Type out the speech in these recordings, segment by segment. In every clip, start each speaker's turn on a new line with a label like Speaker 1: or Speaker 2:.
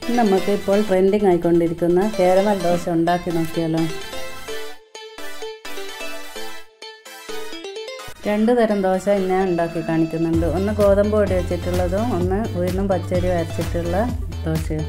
Speaker 1: നമുക്ക് ഇപ്പോൾ ട്രെൻഡിങ് ആയിക്കൊണ്ടിരിക്കുന്ന കേരമൽ ദോശ ഉണ്ടാക്കി നോക്കിയാലോ രണ്ട് തരം ദോശ ഞാൻ ഉണ്ടാക്കി കാണിക്കുന്നുണ്ട് ഒന്ന് ഗോതമ്പ് പൊടി വെച്ചിട്ടുള്ളതും ഒന്ന് ഉഴുന്നും പച്ചരി അരച്ചിട്ടുള്ള ദോശയും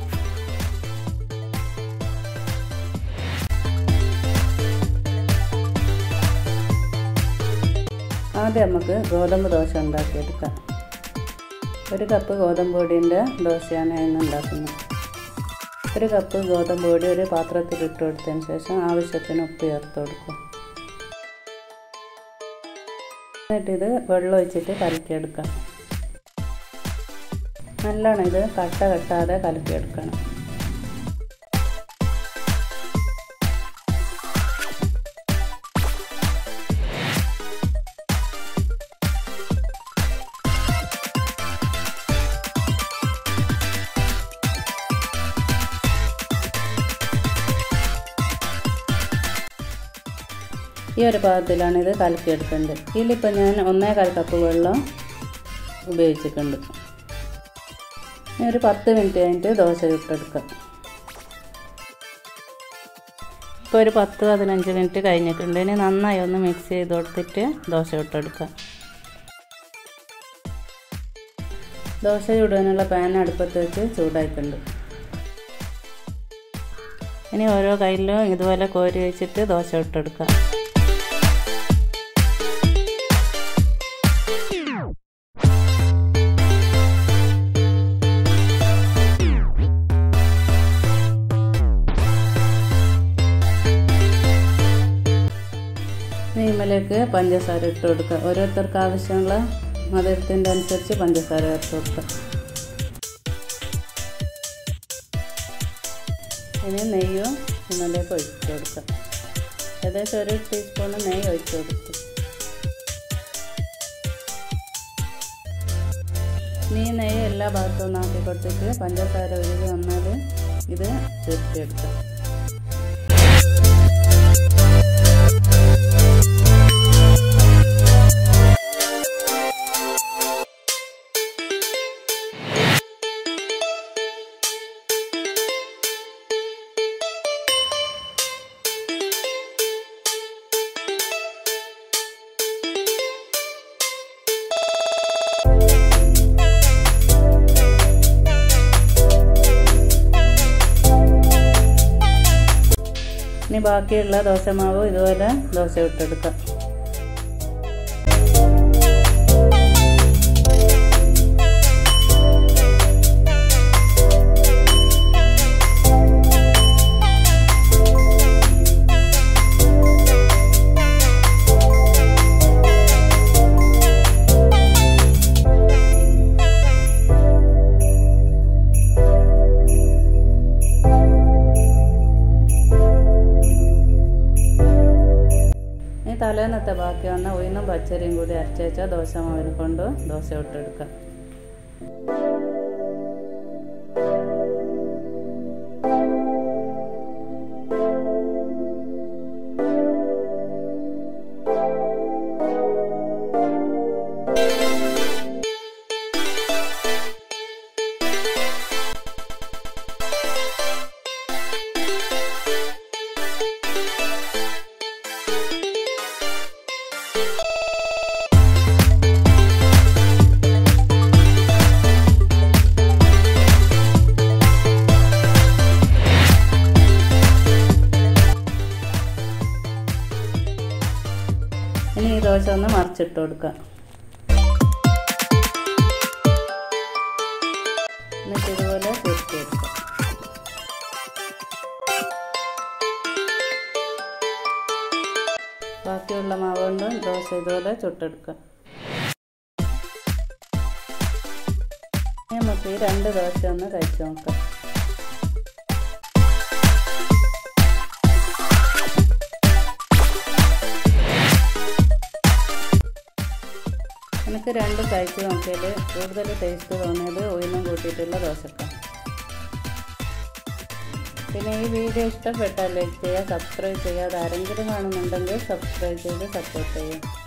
Speaker 1: ആദ്യം നമുക്ക് ഗോതമ്പ് ദോശ ഉണ്ടാക്കിയെടുക്കാം ഒരു കപ്പ് ഗോതമ്പ് പൊടിൻ്റെ ദോശയാണ് ഇന്ന് ഉണ്ടാക്കുന്നത് ഒരു കപ്പ് ഗോതമ്പ് പൊടി ഒരു പാത്രത്തിൽ ഇട്ട് കൊടുത്തതിന് ശേഷം ആവശ്യത്തിന് ഉപ്പ് ചേർത്ത് കൊടുക്കും എന്നിട്ടിത് വെള്ളം ഒഴിച്ചിട്ട് കലക്കിയെടുക്കാം നല്ലോണം ഇത് കട്ട കെട്ടാതെ കലക്കിയെടുക്കണം ഈ ഒരു പാകത്തിലാണ് ഇത് കലക്കിയെടുക്കേണ്ടത് ഇതിലിപ്പോൾ ഞാൻ ഒന്നേകാൽ കപ്പ് വെള്ളം ഉപയോഗിച്ചിട്ടുണ്ട് ഇനി ഒരു പത്ത് മിനിറ്റ് കഴിഞ്ഞിട്ട് ദോശ ചുട്ടെടുക്കാം ഇപ്പോൾ ഒരു പത്ത് പതിനഞ്ച് മിനിറ്റ് കഴിഞ്ഞിട്ടുണ്ട് ഇനി നന്നായി ഒന്ന് മിക്സ് ചെയ്ത് കൊടുത്തിട്ട് ദോശ ചുട്ടെടുക്കാം ദോശ ചുടാനുള്ള പാൻ അടുപ്പത്ത് വെച്ച് ചൂടായിട്ടുണ്ട് ഇനി ഓരോ കയ്യിലും ഇതുപോലെ കോരി വെച്ചിട്ട് ദോശ ഇട്ടെടുക്കാം നെയ്മലേക്ക് പഞ്ചസാര ഇട്ട് കൊടുക്കുക ഓരോരുത്തർക്ക് ആവശ്യമുള്ള മധുരത്തിൻ്റെ അനുസരിച്ച് പഞ്ചസാര ചേർത്ത് കൊടുക്കുക ഇനി നെയ്യും ഇന്നലേക്ക് ഒഴിച്ച് കൊടുക്കുക ഏകദേശം ഒരു ടീസ്പൂണ് നെയ്യ് ഒഴിച്ച് കൊടുക്കും നീ നെയ്യ് എല്ലാ ഭാഗത്തും ആക്കി കൊടുത്തിട്ട് പഞ്ചസാര ഒഴുകി വന്നാൽ ഇത് ചേർത്തിയെടുക്കാം ഇനി ബാക്കിയുള്ള ദോശമാവ് ഇതുപോലെ ദോശ ഇട്ടെടുക്കാം തലേന്നത്തെ ബാക്കി വന്ന ഉയർന്നും പച്ചരിയും കൂടി അരച്ച് വെച്ചാൽ ദോശ മാവിനെ കൊണ്ട് ദോശ ഇട്ടെടുക്കാം ഇനി ഈ ദോശ ഒന്ന് മറിച്ചിട്ട് കൊടുക്കുക എന്നിട്ട് ഇതുപോലെ ചുരുട്ടിയെടുക്കുക ബാക്കിയുള്ള മാവ് കൊണ്ട് ദോശ ഇതുപോലെ ചുട്ടെടുക്കുക നമുക്ക് ഈ രണ്ട് ദോശ ഒന്ന് കഴിച്ചു നോക്കാം എനിക്ക് രണ്ടും കഴിച്ച് നോക്കിയാൽ കൂടുതൽ ടേസ്റ്റ് തോന്നിയത് ഉയർന്നും കൂട്ടിയിട്ടുള്ള ദോശക്ക പിന്നെ ഈ വീഡിയോ ഇഷ്ടപ്പെട്ടാൽ ലൈക്ക് ചെയ്യുക സബ്സ്ക്രൈബ് ചെയ്യുക അത് ആരെങ്കിലും കാണുന്നുണ്ടെങ്കിൽ സബ്സ്ക്രൈബ് ചെയ്ത് സപ്പോർട്ട് ചെയ്യുക